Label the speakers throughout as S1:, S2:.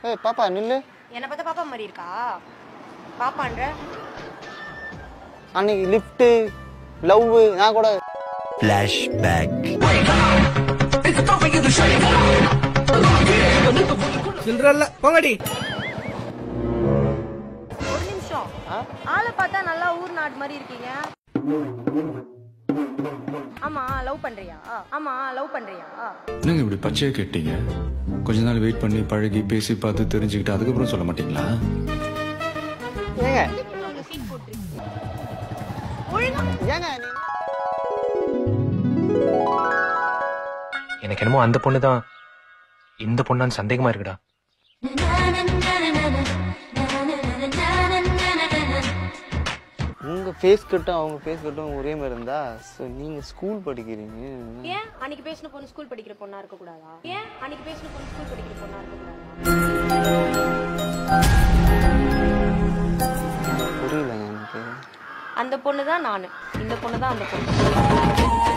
S1: ஏய் பாப்பா நில்லு
S2: என்னை பார்த்தா பாப்பா மாதிரி இருக்கா பாப்பான்ற
S1: அன்னைக்கு லிஃப்ட்டு லவ் நான் கூட
S3: சில்றல்ல போங்கடி
S2: ஒரு நிமிஷம் ஆளை பார்த்தா நல்லா ஊர் நாடு மாதிரி இருக்கீங்க ஆமா லவ் பண்றியா ஆமா லவ் பண்றியா
S4: என்னங்க இப்படி பச்சையா கேட்டீங்க கொஞ்ச நாள் வெயிட் பண்ணி பழகி பேசி பார்த்து தெரிஞ்சுக்கிட்டு அதுக்கப்புறம் சொல்ல மாட்டீங்களா
S1: ஏங்க
S2: உங்க சீட் போட்டுருக்கீங்க ஒழுங்கா
S1: ஏங்க நீ
S5: எனக்கு என்னமோ அந்த பொண்ணு தான் இந்த பொண்ணான்னு சந்தேகமா இருக்குடா
S1: உங்க ஃபேஸ் கட்டும் அவங்க ஃபேஸ் கட்டும் ஒரே மாதிரி இருந்தா ஸோ நீங்க ஸ்கூல் படிக்கிறீங்க
S2: ஏன் அன்னைக்கு பேசின பொண்ணு ஸ்கூல் படிக்கிற பொண்ணா இருக்க கூடாதா ஏன் அன்னைக்கு பேசின பொண்ணு ஸ்கூல் படிக்கிற பொண்ணா இருக்க கூடாதா
S1: புரியலங்க எனக்கு
S2: அந்த பொண்ணு தான் நானு இந்த பொண்ணு தான் அந்த பொண்ணு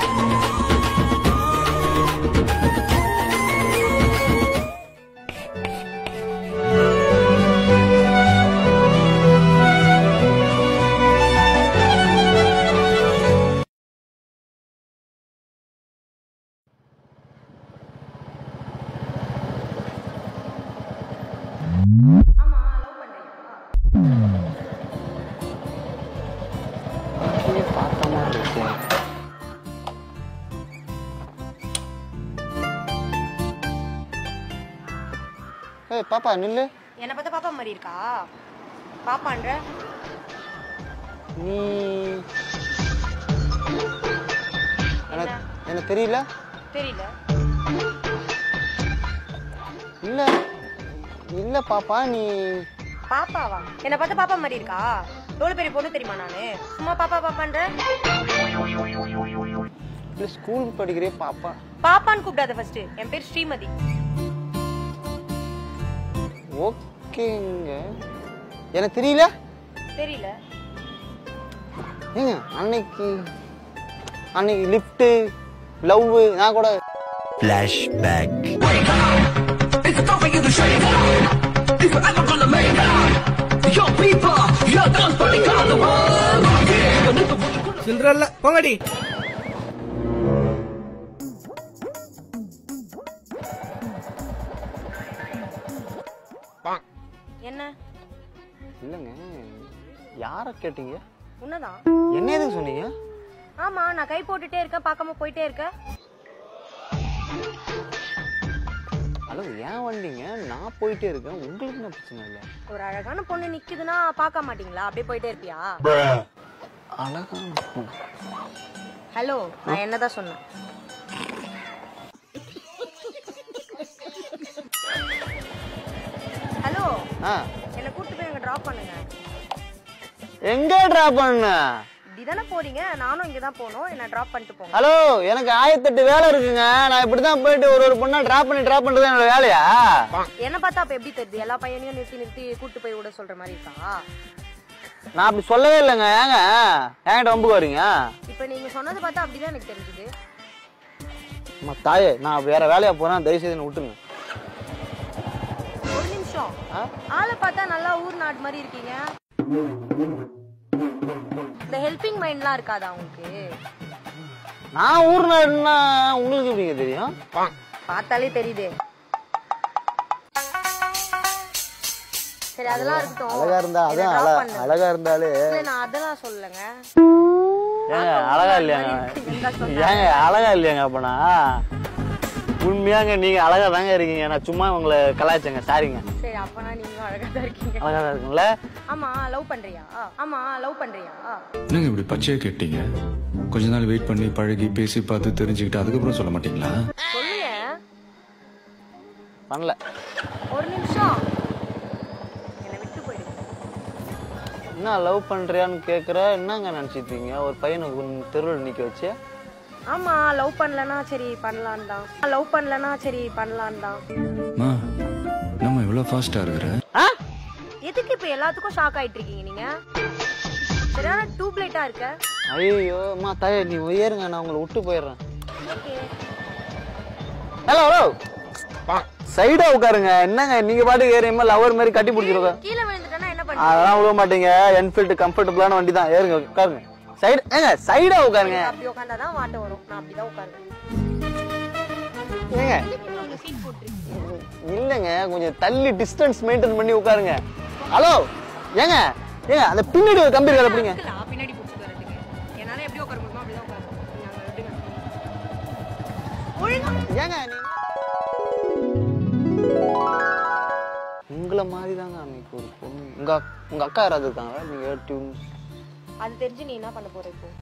S1: அப்படியே பார்த்த மாதிரி இருக்கு ஏய் பாப்பா நில்லு
S2: என்னை பார்த்தா பாப்பா மாதிரி இருக்கா பாப்பான்ற
S1: நீ எனக்கு எனக்கு தெரியல
S2: தெரியல
S1: இல்ல இல்ல பாப்பா நீ
S2: பாப்பாவா என்னை பார்த்தா பாப்பா மாதிரி இருக்கா எவ்வளவு பெரிய பொண்ணு தெரியுமா நானு சும்மா பாப்பா பாப்பான்ற
S1: இல்ல ஸ்கூல் படிக்கிறிய பாப்பா
S2: பாப்பான்னு கூப்பிடாத ஃபர்ஸ்ட் என் பேர் ஸ்ரீமதி
S1: ஓகேங்க எனக்கு தெரியல
S2: தெரியல
S1: ஏங்க அன்னைக்கு அன்னைக்கு லிஃப்ட்டு லவ் நான் கூட
S3: சில்றல்ல போங்கடி
S2: என்ன
S1: இல்லைங்க யார கேட்டீங்க
S2: உன்னதான்
S1: என்ன எதுக்கு சொன்னீங்க
S2: ஆமா நான் கை போட்டுட்டே இருக்கேன் பார்க்காம போயிட்டே இருக்க
S1: ஹலோ ஏன் வந்தீங்க நான் போயிட்டே இருக்கேன் உங்களுக்கு என்ன பிரச்சனை இல்லை
S2: ஒரு அழகான பொண்ணு நிக்குதுன்னா பார்க்க மாட்டீங்களா அப்படியே போயிட்டே இருப்பியா
S1: அழகான பூ.
S2: ஹலோ நான் என்னதான் சொன்னேன் ஹலோ
S1: ஆ
S2: என்ன கூட்டு போய் அங்க டிராப் பண்ணுங்க
S1: எங்க டிராப் பண்ண
S2: இப்படிதானே போறீங்க நானும் இங்க தான் போகணும் என்ன டிராப் பண்ணிட்டு போங்க
S1: ஹலோ எனக்கு ஆயிரத்தெட்டு வேலை இருக்குங்க நான் இப்படிதான் போயிட்டு ஒரு ஒரு பொண்ணா டிராப் பண்ணி டிராப் பண்றது என்னோட வேலையா
S2: என்ன பார்த்தா அப்ப எப்படி தெரியுது எல்லா பையனையும் நிறுத்தி நிறுத்தி கூட்டு போய் விட சொல்ற மாதிரி இருக்கா
S1: நான் அப்படி சொல்லவே இல்லைங்க ஏங்க என்கிட்ட வம்புக்கு வரீங்க
S2: இப்ப நீங்க சொன்னது பார்த்தா அப்படிதான் எனக்கு தெரிஞ்சுது
S1: அம்மா தாயே நான் வேற வேலையா போறேன் தயவு செய்து என்னை விட்டுருங்க
S2: ஒரு நிமிஷம்
S1: ஆ?
S2: ஆளை பார்த்தா நல்லா ஊர் நாடு மாதிரி இருக்கீங்க இந்த ஹெல்பிங் மைண்ட்லாம் இருக்காதா உங்களுக்கு
S1: நான் ஊர் நாடுன்னா உங்களுக்கு எப்படிங்க தெரியும்
S2: பார்த்தாலே தெரியுதே சரி அதெல்லாம் இருக்கட்டும்
S1: அழகா இருந்தா
S2: என்னை
S1: அதான்
S2: drop
S1: அழ-
S2: பண்ணு.
S1: அழகா இருந்தாலே
S2: இல்ல நான் அதெல்லாம் சொல்லலைங்க
S1: ஏங்க அழகா இல்லையாங்க
S2: இருந்தா சொல்றேன்.
S1: ஏங்க அழகா இல்லையாங்க அப்பனா உண்மையாங்க நீங்க அழகா தாங்க இருக்கீங்க நான் சும்மா உங்களை கலாய்ச்சேங்க சாரிங்க
S2: சரி அப்பனா நீங்களும் அழகா தான் இருக்கீங்க
S1: அழகா தான் இருக்குங்களே
S2: ஆமா லவ் பண்றியா ஆமா லவ் பண்றியா
S4: என்னங்க இப்படி பச்சையா கேட்டீங்க கொஞ்ச நாள் வெயிட் பண்ணி பழகி பேசி பார்த்து தெரிஞ்சுக்கிட்டு அதுக்கப்புறம் சொல்ல மாட்டீங்களா
S2: சொல்லுங்க
S1: பண்ணல
S2: ஒரு நிமிஷம் என்னை விட்டு போயிடுங்க
S1: என்ன லவ் பண்றியான்னு கேக்குற என்னங்க நினைச்சிட்டீங்க ஒரு பையனை உன் தெருவில் நிக்க வச்சு
S2: ஆமா லவ் பண்ணலனா சரி பண்ணலான் தான் லவ் பண்ணலனா சரி பண்ணலான் தான்
S4: மா நம்ம இவ்வளோ ஃபாஸ்டா இருக்கிற
S1: ஆ?
S2: எதுக்கு இப்ப எல்லாத்துக்கும் ஷாக் ஆயிட்டு இருக்கீங்க நீங்க சரியான டியூப்லைட்டா இருக்க
S1: ஐயோ அம்மா தாயே நீ ஏறுங்க நான் உங்களை விட்டு போயிடுறேன்
S2: ஓகே
S1: ஹலோ ஹலோ சைடா உட்காருங்க என்னங்க நீங்க பாட்டுக்கு ஏறியமா லவர் மாதிரி கட்டி பிடிச்சிருக்க
S2: கீழே விழுந்துட்டேன்னா என்ன பண்ண
S1: அதெல்லாம் விழுக மாட்டீங்க என்ஃபீல்டு கம்ஃபர்டபுளான வண்டி தான் ஏறுங்க உட்காருங்க சைடு ஏங்க சைடா உட்காருங்க
S2: அப்படி உட்காந்தாதான் வாட்டம் வரும் நான் அப்படிதான் உட்காருவேன்
S1: ஏங்க இல்லங்க கொஞ்சம் தள்ளி டிஸ்டன்ஸ் மெயின்டைன் பண்ணி உட்காருங்க ஹலோ ஏங்க ஏங்க அந்த பின்னாடி ஒரு கம்பி இருக்காது அப்படிங்க
S2: நான் பின்னாடி பிடிச்சிட்டு வரதுக்கு என்னால எப்படி உட்கார முடியுமோ அப்படிதான் உட்காருவேன் நாங்க எப்படிங்க ஒழுங்கா
S1: ஏங்க நீங்க உங்களை மாதிரி தாங்க அன்னைக்கு ஒரு பொண்ணு உங்க அக்- உங்க அக்கா யாராவது இருக்காங்களா நீங்க டியூன்
S2: அது தெரிஞ்சு நீ என்ன பண்ண போற இப்போ